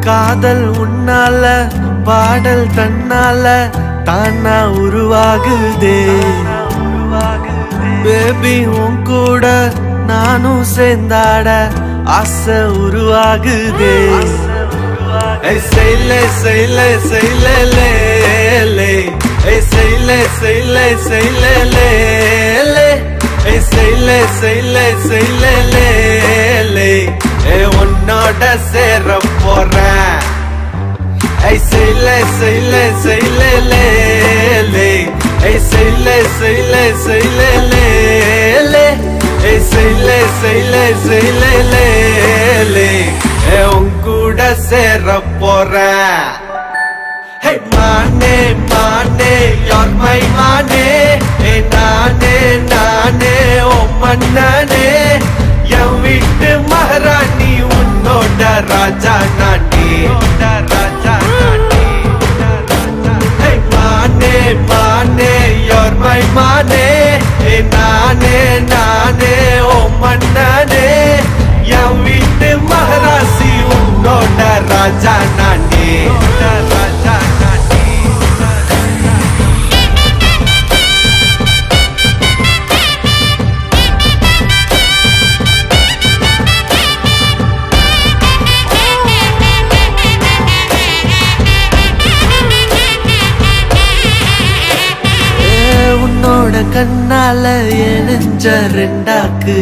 காதல் உன்னால பாடல் தன்னால தானா உருவாகுதே பேபி உன் கூட நானும் சேர்ந்தாட ஆசை உருவாகுதே ஏய் செய்ல செய்ல செய்ல லே லே ஏய் செய்ல செய்ல செய்ல லே லே ஏய் செய்ல செய்ல செய்ல லே லே ஏய் உன்னோட சேர போறேன் ஏய் செய்ல செய்ல செய்ல லே லே ஏய் செய்ல செய்ல செய்ல லே லே ஏய் செய்ல செய்ல செய்ல லே லே ஏய் உன் கூட சேர போறேன் ஹே மானே மானே யார் மை மானே ஏ நானே நானே ஓ மன்னனே என் வீட்டு மகாராணி உன்னோட ராஜா நானே ராஜா நானே ஹே மானே மானே யார் மை மானே ஏ நானே நானே ஓ மன்னனே என் வீட்டு மகாராசி உன்னோட ராஜா நானே ராஜா நானே ஏ, உன்னோட கண்ணால எனஞ்ச ரெண்டாக்கு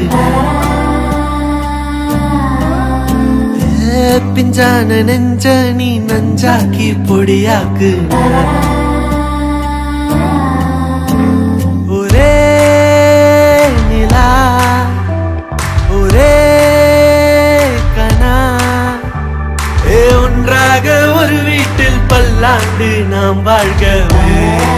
ஏ, பிஞ்சான நெஞ்ச நீ நஞ்சாக்கி பொடியாக்கு ஒரே நிலா ஒரே கனா ஏ ஒன்றாக ஒரு வீட்டில் பல்லாண்டு நாம் வாழ்கவே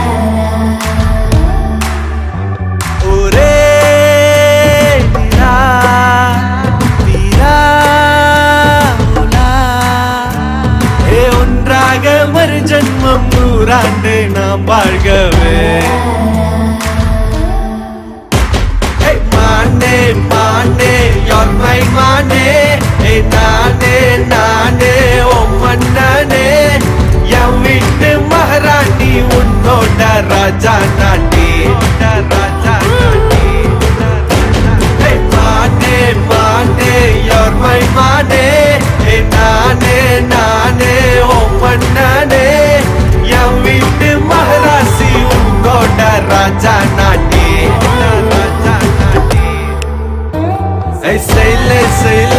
ஒரே நிலா, நிலா, உலா. ஏ ஒன்றாக மறு ஜன்மம் நூறாண்டு நாம் வாழ்கவே Hey, மானே மானே யார் மை மானே ஏ நானே நானே ஓ மன்னனே என் வீட்டு மகாராணி உன்னோட ராஜா நானே ராஜா நானே Hey, மானே மானே யார் மை மானே ஏ நானே நானே ஓ மன்னனே என் வீட்டு மகாராசி உன்னோட ராஜா நானே ராஜா நானே Hey, say, say,